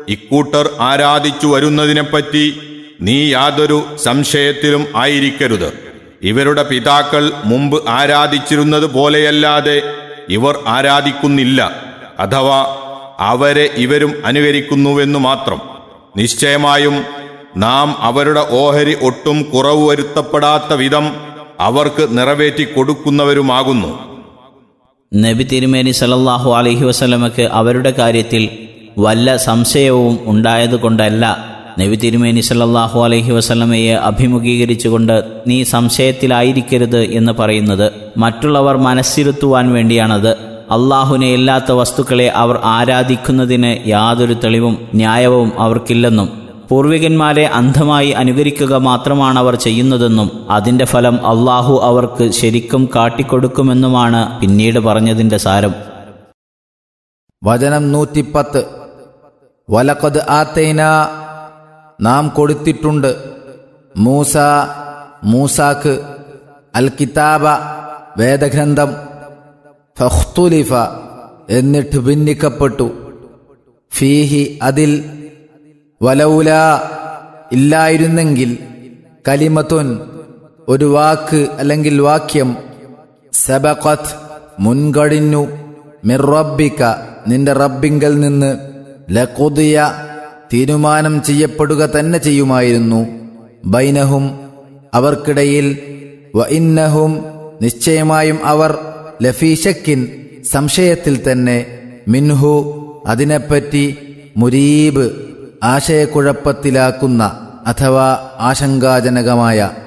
ഇക്കൂട്ടർ ആരാധിച്ചു വരുന്നതിനെപ്പറ്റി നീ യാതൊരു സംശയത്തിലും ആയിരിക്കരുത് ഇവരുടെ പിതാക്കൾ മുമ്പ് ആരാധിച്ചിരുന്നത് പോലെയല്ലാതെ ഇവർ ആരാധിക്കുന്നില്ല അഥവാ അവരെ ഇവരും അനുകരിക്കുന്നുവെന്നു മാത്രം നിശ്ചയമായും നാം അവരുടെ ഓഹരി ഒട്ടും കുറവ് വരുത്തപ്പെടാത്ത വിധം അവർക്ക് നിറവേറ്റി കൊടുക്കുന്നവരുമാകുന്നു നബി തിരുമേനി സല്ലല്ലാഹു അലൈഹി വസല്ലമക്ക് അവരുടെ കാര്യത്തിൽ വല്ല സംശയവും ഉണ്ടായതുകൊണ്ടല്ല നബി തിരുമേനി സല്ലല്ലാഹു അലൈഹി വസല്ലമയെ അഭിമുഖീകരിച്ചുകൊണ്ട് നീ സംശയത്തിലായിരിക്കരുത് എന്ന് പറയുന്നത് മറ്റുള്ളവർ മനസ്സിരുത്തുവാൻ വേണ്ടിയാണത് അള്ളാഹുനെ ഇല്ലാത്ത വസ്തുക്കളെ അവർ ആരാധിക്കുന്നതിന് യാതൊരു തെളിവും ന്യായവും അവർക്കില്ലെന്നും പൂർവികന്മാരെ അന്ധമായി അനുകരിക്കുക മാത്രമാണ് അവർ ചെയ്യുന്നതെന്നും അതിന്റെ ഫലം അള്ളാഹു അവർക്ക് ശരിക്കും കാട്ടിക്കൊടുക്കുമെന്നുമാണ് പിന്നീട് പറഞ്ഞതിന്റെ സാരം വചനം നൂറ്റിപ്പത്ത് വലക്കത് ആത്തൈന നാം കൊടുത്തിട്ടുണ്ട് മൂസ മൂസാക്ക് അൽ കിതാബ വേദഗ്രന്ഥം ഫഖ്തുലിഫ എന്നിട്ട് ഭിന്നിക്കപ്പെട്ടു ഫീഹി അതിൽ വലൗല ഇല്ലായിരുന്നെങ്കിൽ കലിമത്തുൻ ഒരു വാക്ക് അല്ലെങ്കിൽ വാക്യം സബഖത്ത് മുൻകഴിഞ്ഞു മിറബിക്ക നിന്റെ റബ്ബിങ്കൽ നിന്ന് ലഖുദിയ തീരുമാനം ചെയ്യപ്പെടുക തന്നെ ചെയ്യുമായിരുന്നു ബൈനഹും അവർക്കിടയിൽ വ ഇന്നഹും നിശ്ചയമായും അവർ ലഫീഷക്കിൻ സംശയത്തിൽ തന്നെ മിൻഹു അതിനെപ്പറ്റി മുരീബ് ആശയക്കുഴപ്പത്തിലാക്കുന്ന അഥവാ ആശങ്കാജനകമായ